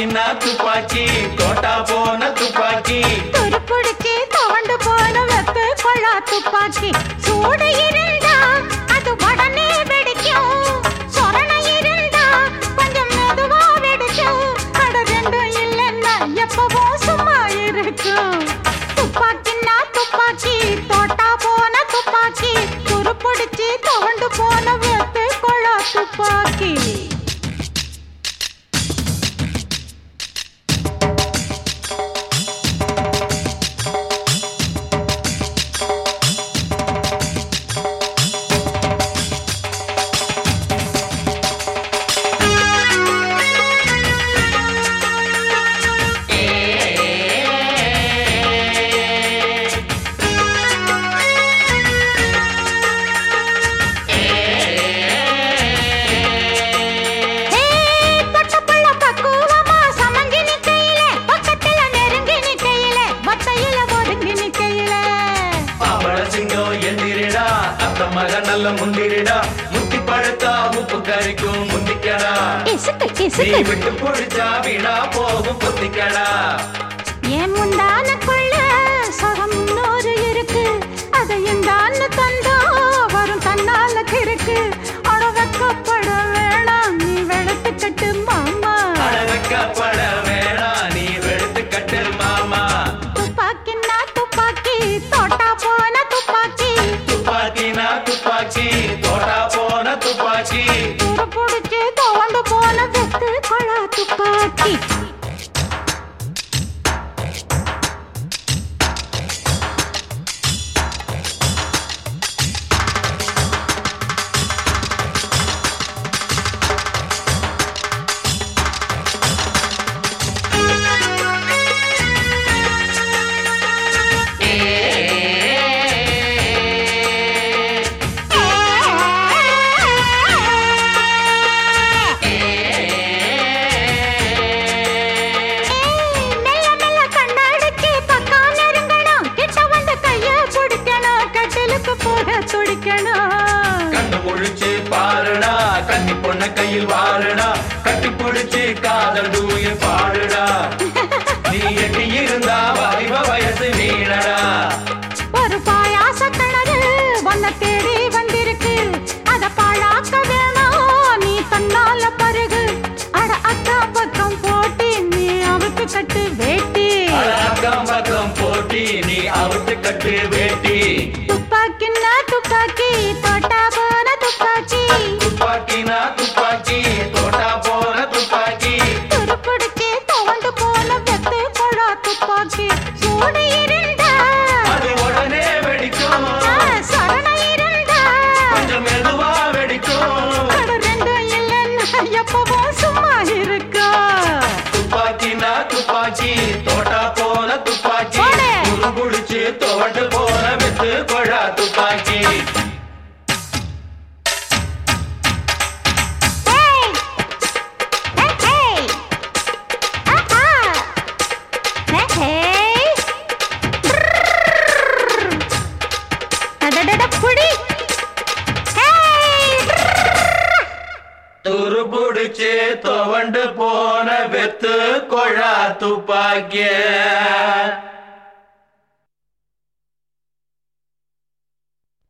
துப்பாக்கினா துப்பாக்கி தோட்டா போன துப்பாக்கி துருப்புடிச்சு துவண்டு போன வெத்து கொள்ளா துப்பாக்கி சூடு இருந்தா அது உடனே வெடிக்கும் சொரண இருந்தா கொஞ்சம் மெதுவா வெடிக்கும் அட ரெண்டும் இல்லைன்னா எப்பவும் சும்மா இருக்கும் துப்பாக்கின்னா துப்பாக்கி தோட்டா போன துப்பாக்கி துருப்புடிச்சு துவண்டு போன வெத்து கொள்ளா துப்பாக்கி ஏய், பொட்டப்புள்ள பக்குவமா சமங்கி நிக்கையிலே, பக்கத்துல நெருங்கி நிக்கையிலே, ஒத்தையில ஒதுங்கி நிக்கையிலே. பாவள சிங்கம் எந்திரிடா அத்த மக நல்ல முந்திரிடா முத்தி பழுத்தா உப்பு கறிக்கும் முந்திக்கடா இசுக்கு, நீ இசுக்கு. விட்டு புடிச்சா வீணா போகும் புத்திக்கடா என் முந்தானக்குள்ள சுகம் இன்னொரு இருக்கு. அதை இந்தான்னு தந்தா வரும் தன்னால கிறுக்கு. அட வெட்கப்பட வேணாம், நீ வெளுத்துக்கட்டு மாமா. அழகப்பட வேணாம் நீ வெளுத்து கட்டு மாமா துப்பாக்கின்னா துப்பாக்கி, தோட்டா போன துப்பாக்கி. துப்பாக்கினா துப்பாக்கி தோட்டா போன துப்பாக்கி துருப்புடிச்சு துவண்டு போன வெத்து கொள்ளா துப்பாக்கி மெல்ல மெல்ல கண்ணாடிக்கு பக்கம் நெருங்கணும். கிட்ட வந்து கைய பிடிக்கணும். கட்டிலுக்கு போக துடிக்கணும். கண்ணு முழிச்சு பாருடா கன்னி பொண்ண கையில் வாருடா கட்டி பிடிச்சு காதல் தூயில் பாடுடா நீ எட்டி இருந்தா வாலிப வயசு வீணடா ஒரு பாயாச கிணறு உன்னை தேடி வந்திருக்கு அத பாழாக்க வேணாம் நீ தன்னால பருகு அட அக்கா பக்கம் போட்டி நீ அவுக்கு கட்டு வேட்டி அட அக்கம் பக்கம் போட்டி நீ அவுத்து கட்டு வேட்டி துப்பாக்கின்னா துப்பாக்கி தோட்டா போன துப்பாக்கி துப்பாக்கினா துப்பாக்கி தோட்டா போன துப்பாக்கி துருப்பிடிச்சு துவண்டு போன வெத்து கொழா துப்பாக்கி சூடு இருந்தா அது உடனே வெடிக்கும் ஆ, சரண இருந்தா கொஞ்சம் மெதுவா வெடிக்கும் அட ரெண்டும் இல்லைன்னா எப்பவும் சும்மா இருக்கா துப்பாக்கினா துப்பாக்கி தோட்டா போன துப்பாக்கி போடு. குடிச்சு துவண்டு போன வித்து கொழா துப்பாக்கி Hey! Hey, hey! ஆஹா! Hey, hey! Brrrr! அடடட, புடி! Hey! துரு புடிச்சு துவண்டு போன வெத்து கொழா துப்பாக்கிய